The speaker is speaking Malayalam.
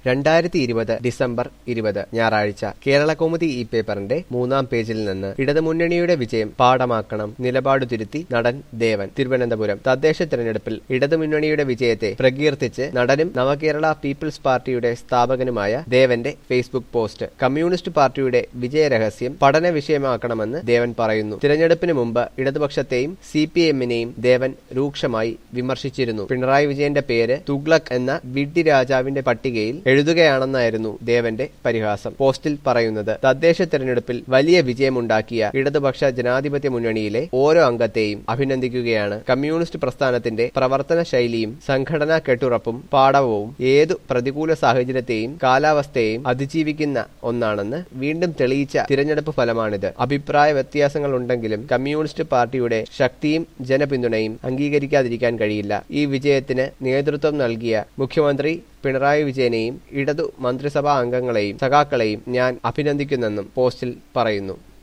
രണ്ടായിരത്തി ഇരുപത് ഡിസംബർ ഇരുപത് ഞായറാഴ്ച കേരള കൗമുദി ഈ പേപ്പറിന്റെ മൂന്നാം പേജിൽ നിന്ന് ഇടതുമുന്നണിയുടെ വിജയം പാഠമാക്കണം നിലപാട് തിരുത്തി നടൻ ദേവൻ തിരുവനന്തപുരം തദ്ദേശ തെരഞ്ഞെടുപ്പിൽ ഇടതുമുന്നണിയുടെ വിജയത്തെ പ്രകീർത്തിച്ച് നടനും നവകേരള പീപ്പിൾസ് പാർട്ടിയുടെ സ്ഥാപകനുമായ ദേവന്റെ ഫേസ്ബുക്ക് പോസ്റ്റ് കമ്മ്യൂണിസ്റ്റ് പാർട്ടിയുടെ വിജയരഹസ്യം പഠന വിഷയമാക്കണമെന്ന് ദേവൻ പറയുന്നു തിരഞ്ഞെടുപ്പിന് മുമ്പ് ഇടതുപക്ഷത്തെയും സി പി എമ്മിനെയും ദേവൻ രൂക്ഷമായി വിമർശിച്ചിരുന്നു പിണറായി വിജയന്റെ പേര് തുഗ്ലക് എന്ന വിഡ്ഢി രാജാവിന്റെ പട്ടികയിൽ എഴുതുകയാണെന്നായിരുന്നു ദേവന്റെ പരിഹാസം പോസ്റ്റിൽ പറയുന്നത് തദ്ദേശ തെരഞ്ഞെടുപ്പിൽ വലിയ വിജയമുണ്ടാക്കിയ ഇടതുപക്ഷ ജനാധിപത്യ മുന്നണിയിലെ ഓരോ അംഗത്തെയും അഭിനന്ദിക്കുകയാണ് കമ്മ്യൂണിസ്റ്റ് പ്രസ്ഥാനത്തിന്റെ പ്രവർത്തന ശൈലിയും സംഘടനാ കെട്ടുറപ്പും പാടവവും ഏതു പ്രതികൂല സാഹചര്യത്തെയും കാലാവസ്ഥയെയും അതിജീവിക്കുന്ന ഒന്നാണെന്ന് വീണ്ടും തെളിയിച്ച തിരഞ്ഞെടുപ്പ് ഫലമാണിത് അഭിപ്രായ വ്യത്യാസങ്ങൾ ഉണ്ടെങ്കിലും കമ്മ്യൂണിസ്റ്റ് പാർട്ടിയുടെ ശക്തിയും ജനപിന്തുണയും അംഗീകരിക്കാതിരിക്കാൻ കഴിയില്ല ഈ വിജയത്തിന് നേതൃത്വം നൽകിയ മുഖ്യമന്ത്രി പിണറായി വിജയനെയും ഇടതു മന്ത്രിസഭാ അംഗങ്ങളെയും സഖാക്കളെയും ഞാൻ അഭിനന്ദിക്കുന്നെന്നും പോസ്റ്റിൽ പറയുന്നു